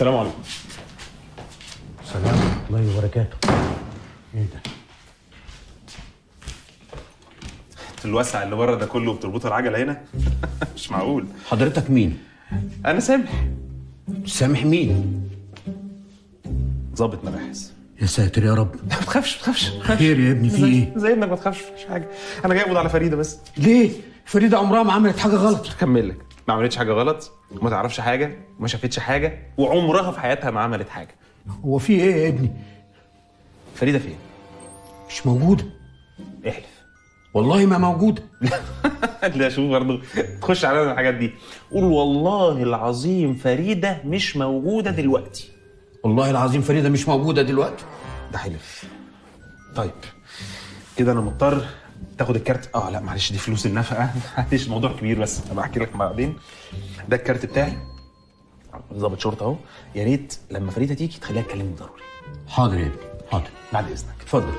السلام عليكم سلام الله وبركاته ايه ده الوسع اللي بره ده كله بتربطوا العجله هنا مش معقول حضرتك مين انا سامح سامح مين ظابط مباحث يا ساتر يا رب ما تخافش ما تخافش خير يا ابني في ايه زي ابنك ما تخافش مفيش حاجه انا جاي اقبض على فريده بس ليه فريده عمرها ما عملت حاجه غلط اكمل لك ما عملتش حاجه غلط وما تعرفش حاجه وما شافتش حاجه وعمرها في حياتها ما عملت حاجه هو في ايه يا ابني فريده فين مش موجوده احلف والله ما موجوده لا شوف برضه تخش علينا الحاجات دي قول والله العظيم فريده مش موجوده دلوقتي والله العظيم فريده مش موجوده دلوقتي ده حلف طيب كده انا مضطر تاخد الكارت اه لا معلش دي فلوس النفقه معلش الموضوع كبير بس هبقى احكي لك بعدين ده الكارت بتاعي ضابط شرطه اهو يا ريت لما فريده تيجي تخليها تكلمني ضروري حاضر يا ابني حاضر بعد اذنك اتفضل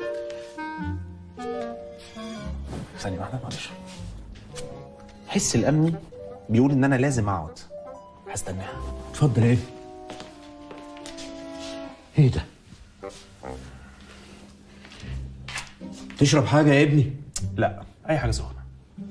ثانيه واحده معلش حس الامني بيقول ان انا لازم اقعد هستناها اتفضل يا ابني ايه ده تشرب حاجه يا ابني لا اي حاجه سخنه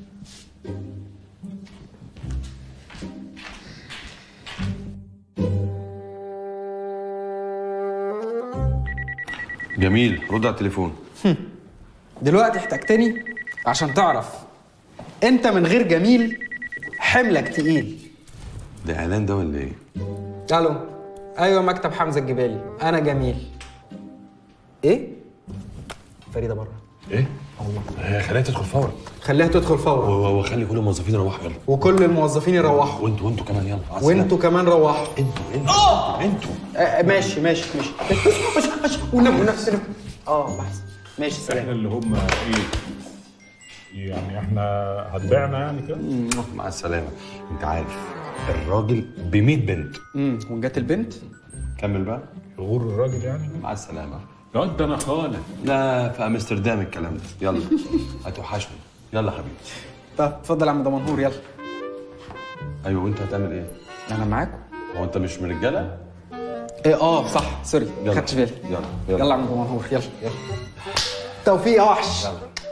جميل رد على التليفون دلوقتي احتجتني عشان تعرف انت من غير جميل حملك تقيل ده اعلان ده ولا ايه الو ايوه مكتب حمزه الجبالي انا جميل ايه فريده بره ايه والله خليها تدخل فورا خليها تدخل فورا وخلي كل الموظفين يروحوا يلا وكل الموظفين يروحوا وانتوا وانتوا كمان يلا على وانتوا كمان روحوا السلامة. انتوا انتوا انتوا آه ماشي ماشي ماشي ماشي ماشي ونام ونام ونام. اه بحث ماشي احنا سلام اللي هم ايه يعني احنا هتبيعنا يعني كده مع السلامه انت عارف الراجل ب 100 بنت امم وجت البنت كمل بقى غور الراجل يعني مع السلامه لا ده انا خالد لا في امستردام الكلام ده يلا هتوحشني يلا حبيبي طب اتفضل يا عم دمنهور يلا ايوه وانت هتعمل ايه انا معاكم هو انت مش من رجاله ايه اه صح سوري يلا. خدتش بالي يلا يلا يلا يا عم دمنهور يلا يلا توفيق يا وحش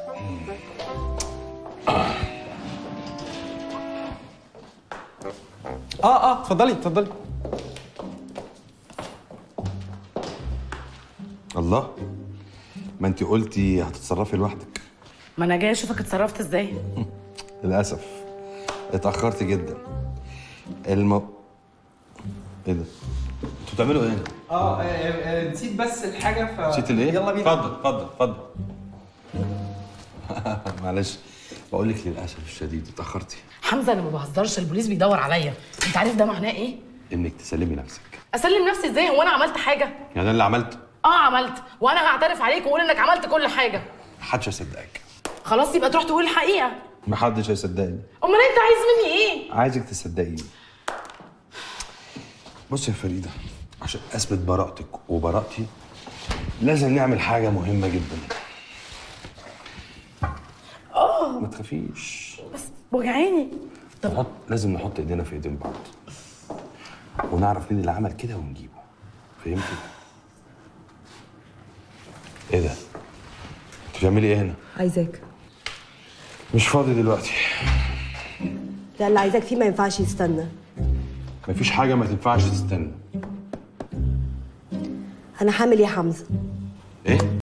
اه اه اتفضلي اتفضلي الله ما انت قلتي هتتصرفي لوحدك ما انا جاي اشوفك اتصرفت ازاي للاسف اتاخرت جدا الم ايه ده انتوا بتعملوا ايه اه نسيت بس الحاجه ف نسيت الايه يلا بينا اتفضل اتفضل اتفضل معلش بقول لك للاسف الشديد اتاخرتي حمزه انا ما بهزرش البوليس بيدور عليا انت عارف ده معناه ايه انك تسلمي نفسك اسلم نفسي ازاي هو انا عملت حاجه يعني انا اللي عملت اه عملت وانا هعترف عليك واقول انك عملت كل حاجه محدش هيصدقك خلاص يبقى تروح تقول الحقيقه محدش هيصدقني امال انت عايز مني ايه عايزك تصدقيني بص يا فريده عشان اثبت براءتك وبراءتي لازم نعمل حاجه مهمه جدا اه ما تخافيش بس وجعاني نحط لازم نحط ايدينا في ايدين بعض ونعرف مين اللي عمل كده ونجيبه فهمتي ايه ده انت بتعملي ايه هنا عايزاك مش فاضي دلوقتي لا اللي عايزاك فيه ما ينفعش يستنى مفيش حاجه ما تنفعش تستنى انا حامل يا حمزه ايه